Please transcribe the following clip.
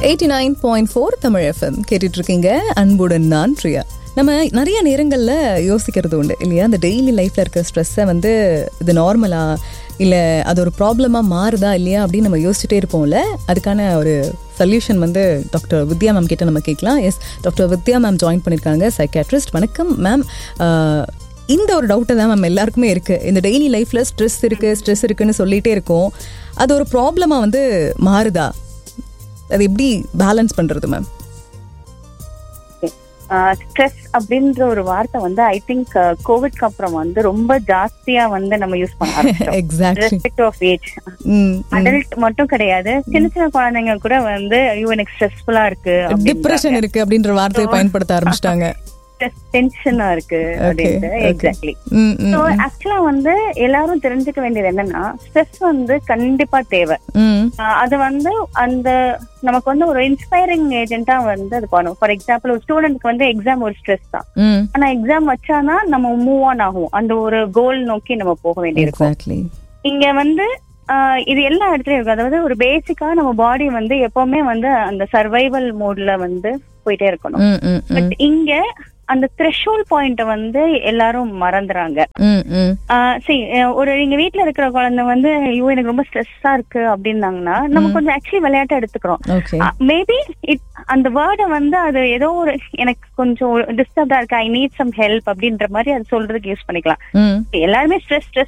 eighty nine point four Tamil FM கேட்டுட்டு இருக்கீங்க அன்புடன் நான் பிரியா நம்ம நிறைய நேரங்களில் யோசிக்கிறது உண்டு இல்லையா அந்த டெய்லி லைஃப்பில் இருக்க ஸ்ட்ரெஸ்ஸை வந்து இது நார்மலா இல்லை அது ஒரு ப்ராப்ளமாக மாறுதா இல்லையா அப்படின்னு நம்ம யோசிச்சுட்டே இருப்போம்ல அதுக்கான ஒரு சொல்யூஷன் வந்து டாக்டர் வித்யா மேம் கிட்ட நம்ம கேட்கலாம் yes doctor Vidya ma'am join பண்ணியிருக்காங்க சைக்காட்ரிஸ்ட் வணக்கம் மேம் இந்த ஒரு டவுட்டை தான் மேம் எல்லாருக்குமே இருக்குது இந்த டெய்லி லைஃப்பில் ஸ்ட்ரெஸ் இருக்குது ஸ்ட்ரெஸ் இருக்குன்னு சொல்லிகிட்டே இருக்கோம் அது ஒரு ப்ராப்ளமாக வந்து மாறுதா அது எப்படி பேலன்ஸ் பண்ணுறது மேம் ஸ்ட்ரெஸ் அப்படின்ற ஒரு வார்த்தை வந்து ஐ திங்க் கோவிட்க்கு அப்புறம் வந்து ரொம்ப ஜாஸ்தியா வந்து நம்ம யூஸ் பண்ண ஆரம்பிச்சோம் exactly respect of age adult மட்டும் கிடையாது சின்ன சின்ன குழந்தைங்க கூட வந்து ஐயோ எனக்கு ஸ்ட்ரெஸ்ஃபுல்லா இருக்கு டிப்ரெஷன் இருக்கு அப்படின்ற வார்த்தையை பயன்படுத்த ஆரம்பிச்சிட்டாங்க டென்ஷனா இருக்கு அப்படின்ட்டு எக்ஸாக்ட்லி ஸோ ஆக்சுவலா வந்து எல்லாரும் தெரிஞ்சுக்க வேண்டியது என்னன்னா ஸ்ட்ரெஸ் வந்து கண்டிப்பா தேவை ஆஹ் அது வந்து அந்த நமக்கு வந்து ஒரு இன்ஸ்பைரிங் ஏஜென்ட்டா வந்து அது பண்ணும் ஃபார் எக்ஸாம்பிள் ஒரு ஸ்டூடெண்ட்க்கு வந்து எக்ஸாம் ஒரு ஸ்ட்ரெஸ் தான் ஆனா எக்ஸாம் வச்சானா நம்ம மூவ் ஆன் ஆகும் அந்த ஒரு கோல் நோக்கி நம்ம போக வேண்டியிருக்கும் எக்ஸாக்ட்லி இங்க வந்து ஆஹ் இது எல்லா இடத்துலயும் இருக்கு அதாவது ஒரு பேசிக்கா நம்ம பாடி வந்து எப்பவுமே வந்து அந்த சர்வைவல் மோட்ல வந்து போயிட்டே இருக்கணும் பட் இங்க அந்த த்ரெஷோல் பாயிண்ட வந்து எல்லாரும் மறந்துறாங்க சரி ஒரு எங்க வீட்ல இருக்கிற குழந்தை வந்து ஐயோ எனக்கு ரொம்ப ஸ்ட்ரெஸ்ஸா இருக்கு அப்படின்னாங்கன்னா நம்ம கொஞ்சம் ஆக்சுவலி விளையாட்ட எடுத்துக்கிறோம் மேபி அந்த வேர்டை வந்து அது ஏதோ ஒரு எனக்கு கொஞ்சம் டிஸ்டர்ப்டா இருக்கு ஐ நீட் சம் ஹெல்ப் அப்படின்ற மாதிரி அது சொல்றதுக்கு யூஸ் பண்ணிக்கலாம் எல்லாருமே ஸ்ட்ரெஸ் ஸ்ட்ரெஸ்